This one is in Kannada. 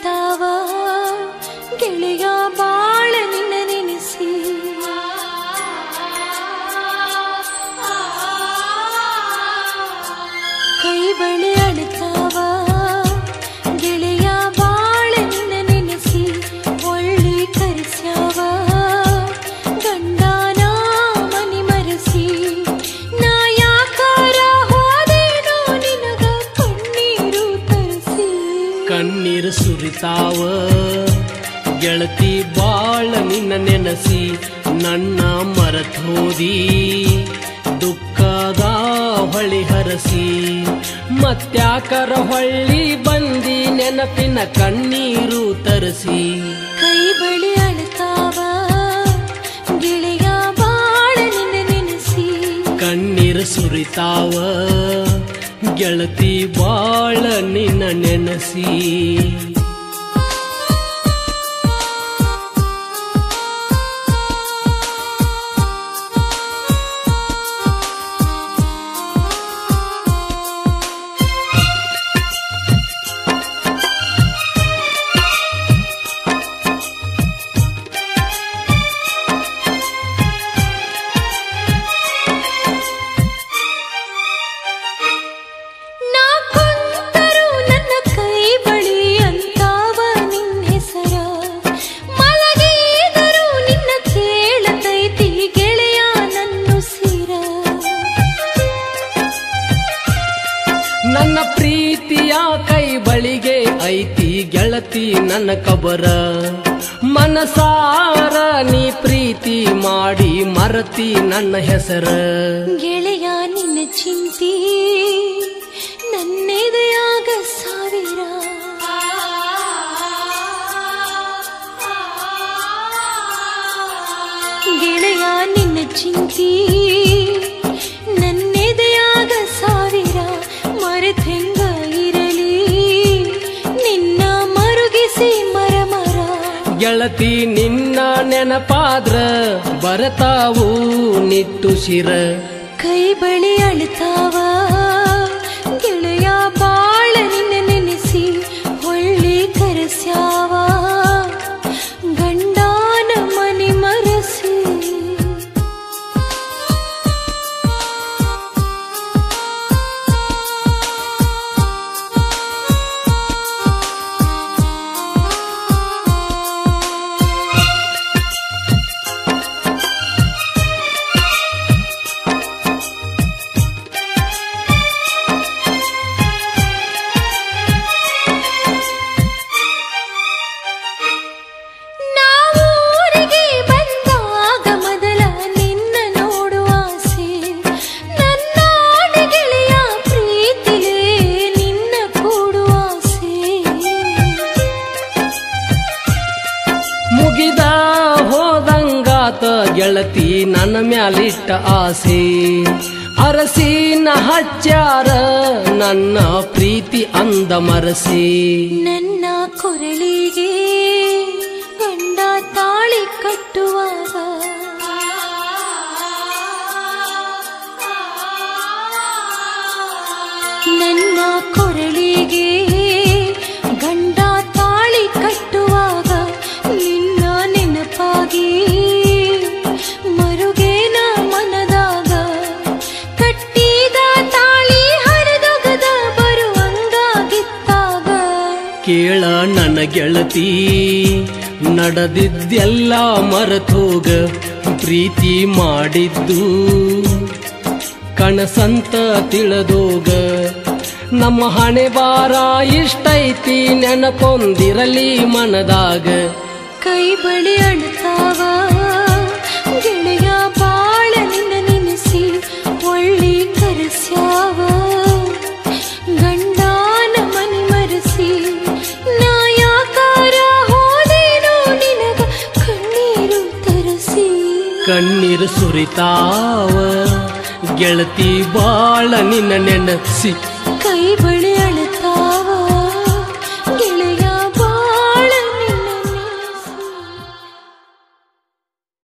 ಅಳುತ್ತಾವ ಗೆಳೆಯ ಬಾಳ ನಿನ್ನ ನೆನೆಸಿ ಕೈ ಬಳಿ ಅಳುತ್ತಾವ ಗೆಳೆಯ ಬಾಳ ನಿನ್ನ ನೆನೆಸಿ ಒಳ್ಳಿ ಕರೆಸ್ಯಾವ ಗಂಡನ ಮನಿ ಮರೆಸಿ ನಾ ಯಾಕಾರ ಹೋದೇನೋ ನಿನಗ ಕಣ್ಣೀರು ತರಿಸಿ ಕಣ್ಣೀರು ಸುರಿತಾವ ಗೆಳತಿ ಬಾಳ ನಿನ್ನ ನೆನಸಿ ನನ್ನ ಮರತೋದಿ ದುಃಖದ ಹೊಳಿ ಹರಸಿ ಮತ್ಯಾಕರ ಹೊಳ್ಳಿ ಬಂದಿ ನೆನಪಿನ ಕಣ್ಣೀರು ತರಿಸಿ ಕೈ ಬಳಿ ಅಳುತ್ತಾವ ಗೆಳೆಯ ಬಾಳ ನಿನ್ನ ನೆನೆಸಿ ಕಣ್ಣೀರು ಸುರಿತಾವ ಗೆಳತಿ ಬಾಳ ನಿನ್ನ ನೆನಸಿ ನಾ ಕುಂತರು ನನ್ನ ಕೈ ಬಳಿ ಅಂತಾವ ನಿನ್ನ ಹೆಸರ ಮಲಗಿದರು ನಿನ್ನ ಕೇಳತೈತಿ ಗೆಳೆಯ ನನ್ನ ಸಿರ ನನ್ನ ಪ್ರೀತಿಯ ಕೈ ಬಳಿಗೆ ಐತಿ ಗೆಳತಿ ನನ್ನ ಕಬರ ಮನಸಾರ ನೀ ಪ್ರೀತಿ ಮಾಡಿ ಮರತಿ ನನ್ನ ಹೆಸರ ಗೆಳೆಯ ನಿನ್ನ ಚಿಂತಿ ನನ್ನೆದೆಯಾಗ ಸಾವಿರ ಗೆಳೆಯ ನಿನ್ನ ಚಿಂತಿ ನನ್ನೆದೆಯಾಗ ಸಾವಿರ ಮರೆತೆಂಗ ಇರಲಿ ನಿನ್ನ ಮರುಗಿಸಿ ಮರ ಮರ ಗೆಳತಿ ನಿನ್ನ ನೆನಪಾದ್ರ ಬರತಾವು ನಿಟ್ಟುಸಿರ ಕೈ ಬಳಿ ಅಳುತ್ತಾವ ಗೆಳೆಯ ಬಾಳ ನಿನ್ನ ನೆನೆಸಿ ಹೊಳ್ಳಿ ಕರೆಸ್ಯಾವ ಗಂಡನ ಮನಿ ಮರಸಿ ನಾವೂರಿಗೆ ಬಂದಾಗ ಮೊದಲ ನಿನ್ನ ನೋಡುವ ಆಸೆ ನನ್ನ ಗೆಳೆಯ ಪ್ರೀತಿಲೇ ನಿನ್ನ ಕೂಡುವ ಆಸೆ ಮುಗಿದ ಹೋದಂಗಾತ ಗೆಳತಿ ನನ್ನ ಮ್ಯಾಲಿಟ್ಟ ಆಸೆ ಅರಸಿನ ಹಚ್ಚಾರ ನನ್ನ ಪ್ರೀತಿ ಅಂದ ಮರಸಿ ನನ್ನ ಕೊರಳಿಗೆ ಗಂಡ ತಾಳಿ ಕಟ್ಟುವಾಗ ನನ್ನ ಕೊರಳಿಗೆ ಗಂಡ ತಾಳಿ ಕಟ್ಟುವಾಗ ನಿನ್ನ ನೆನಪಾಗಿ ಮರುಗೇನ ಮನದಾಗ ಕಟ್ಟಿದ ತಾಳಿ ಹರಿದೊಗದ ಬರುವಂಗಾಗಿತ್ತಾಗ ಕೇಳ ನನ್ನ ಗೆಳತಿ ನಡೆದಿದ್ದೆಲ್ಲ ಮರೆತೋಗ ಪ್ರೀತಿ ಮಾಡಿದ್ದು ಕಣಸಂತ ತಿಳಿದೋಗ ನಮ್ಮ ಹಣೆ ಬಾರ ಇಷ್ಟೈತಿ ನೆನಪೊಂದಿರಲಿ ಮನದಾಗ ಕೈ ಬಳಿ ಅಳುತ್ತಾವ ಗೆಳೆಯ ಬಾಳ ನಿನ್ನ ನೆನೆಸಿ ಒಳ್ಳಿ ಕರೆಸ್ಯಾವ ಗಂಡನ ಮನಿ ಮರೆಸಿ ನಾ ಯಾಕಾರ ಹೋದೇನೋ ನಿನಗ ಕಣ್ಣೀರು ತರಸಿ ಕಣ್ಣೀರು ಸುರಿತಾವ ಗೆಳತಿ ಬಾಳ ನಿನ್ನ ನೆನಸಿ